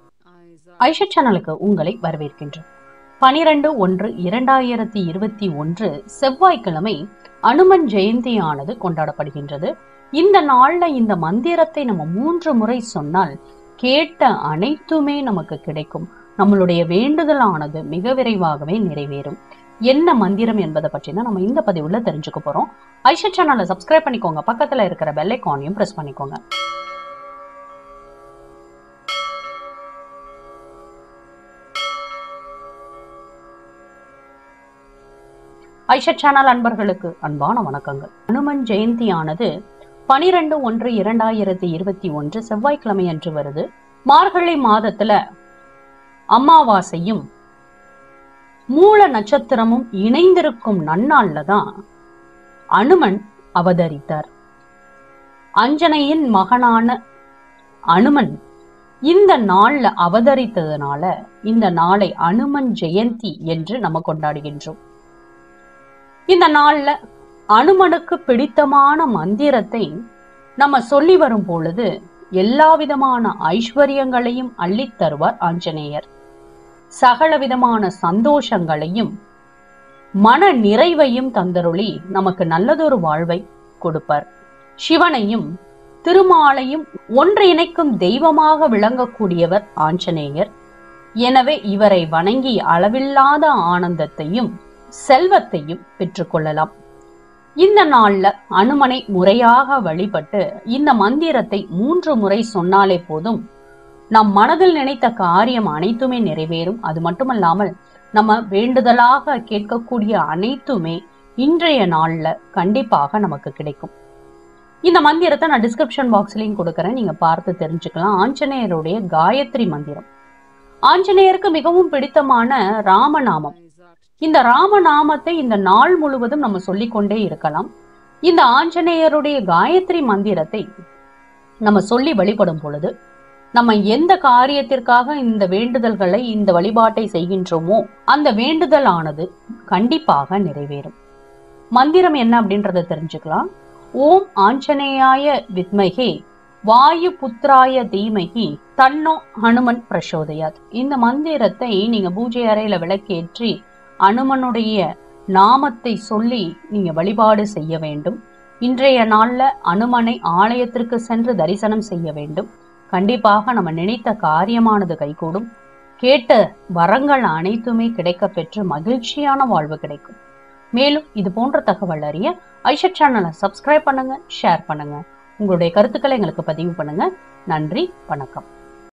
ஐஷா சேனலுக்கு உங்களை வரவேற்கின்றோம் பனிரெண்டு ஒன்று இரண்டாயிரத்தி இருபத்தி ஒன்று செவ்வாய்க்கிழமை அனுமன் ஜெயந்தியானது கொண்டாடப்படுகின்றது இந்த நாள்ல இந்த மந்திரத்தை நம்ம மூன்று முறை சொன்னால் கேட்ட அனைத்துமே நமக்கு கிடைக்கும் நம்மளுடைய வேண்டுதலானது மிக விரைவாகவே நிறைவேறும் என்ன மந்திரம் என்பதை பற்றி தான் நம்ம இந்த பதிவுல தெரிஞ்சுக்க போறோம் ஐஷா சேனலை சப்ஸ்கிரைப் பண்ணிக்கோங்க பக்கத்துல இருக்கிற பெல் ஐக்கானையும் பிரஸ் பண்ணிக்கோங்க ஐஷா சேனல் அன்பர்களுக்கு அன்பான வணக்கங்கள் அனுமன் ஜெயந்தியானது பனிரெண்டு ஒன்று இரண்டாயிரத்தி இருபத்தி ஒன்று செவ்வாய்க்கிழமை அன்று வருது மார்கழி மாதத்துல அமாவாசையும் மூல நட்சத்திரமும் இணைந்திருக்கும் நன்னாள்ல தான் அனுமன் அவதரித்தார் அஞ்சனையின் மகனான அனுமன் இந்த நாள்ல அவதரித்ததுனால இந்த நாளை அனுமன் ஜெயந்தி என்று நம்ம கொண்டாடுகின்றோம் இந்த நாள்ல அனுமனுக்கு பிடித்தமான மந்திரத்தை நம்ம சொல்லி வரும் பொழுது எல்லா விதமான ஐஸ்வர்யங்களையும் அள்ளித் தருவார் ஆஞ்சநேயர் சகல விதமான சந்தோஷங்களையும் மன நிறைவையும் தந்தருளி நமக்கு நல்லதொரு வாழ்வை கொடுப்பார் சிவனையும் திருமாலையும் ஒன்று இணைக்கும் தெய்வமாக விளங்கக்கூடியவர் ஆஞ்சநேயர் எனவே இவரை வணங்கி அளவில்லாத ஆனந்தத்தையும் செல்வத்தையும் பெற்றுக்கொள்ளலாம் இந்த நாள்ல அனுமனை முறையாக வழிபட்டு இந்த மந்திரத்தை மூன்று முறை சொன்னாலே போதும் நம் மனதில் நினைத்த காரியம் அனைத்துமே நிறைவேறும் அது மட்டுமல்லாமல் நம்ம வேண்டுதலாக கேட்கக்கூடிய அனைத்துமே இன்றைய நாள்ல கண்டிப்பாக நமக்கு கிடைக்கும் இந்த மந்திரத்தை நான் டிஸ்கிரிப்ஷன் பாக்ஸ்லயும் கொடுக்கறேன் நீங்க பார்த்து தெரிஞ்சுக்கலாம் ஆஞ்சநேயருடைய காயத்ரி மந்திரம் ஆஞ்சநேயருக்கு மிகவும் பிடித்தமான ராமநாமம் இந்த ராமநாமத்தை இந்த நாள் முழுவதும் நம்ம சொல்லிக்கொண்டே இருக்கலாம் இந்த ஆஞ்சநேயருடைய காயத்ரி மந்திரத்தை நம்ம சொல்லி வழிபடும் பொழுது நம்ம எந்த காரியத்திற்காக இந்த வேண்டுதல்களை இந்த வழிபாட்டை செய்கின்றோமோ அந்த வேண்டுதலானது கண்டிப்பாக நிறைவேறும் மந்திரம் என்ன அப்படின்றத தெரிஞ்சுக்கலாம் ஓம் ஆஞ்சநேயாய வித்மகே வாயு புத்திராய தீமகி தன்னோ ஹனுமன் பிரசோதயாத் இந்த மந்திரத்தை நீங்க பூஜை அறையில விளக்கேற்றி அனுமனுடைய நாமத்தை சொல்லி நீங்க வழிபாடு செய்ய வேண்டும் இன்றைய நாள்ல அனுமனை ஆலயத்திற்கு சென்று தரிசனம் செய்ய வேண்டும் கண்டிப்பாக நம்ம நினைத்த காரியமானது கைகூடும் கேட்ட வரங்கள் அனைத்துமே கிடைக்க பெற்று மகிழ்ச்சியான வாழ்வு கிடைக்கும் மேலும் இது போன்ற தகவல் அறிய ஐஷா சேனலை சப்ஸ்கிரைப் பண்ணுங்க ஷேர் பண்ணுங்க உங்களுடைய கருத்துக்களை எங்களுக்கு பதிவு பண்ணுங்க நன்றி வணக்கம்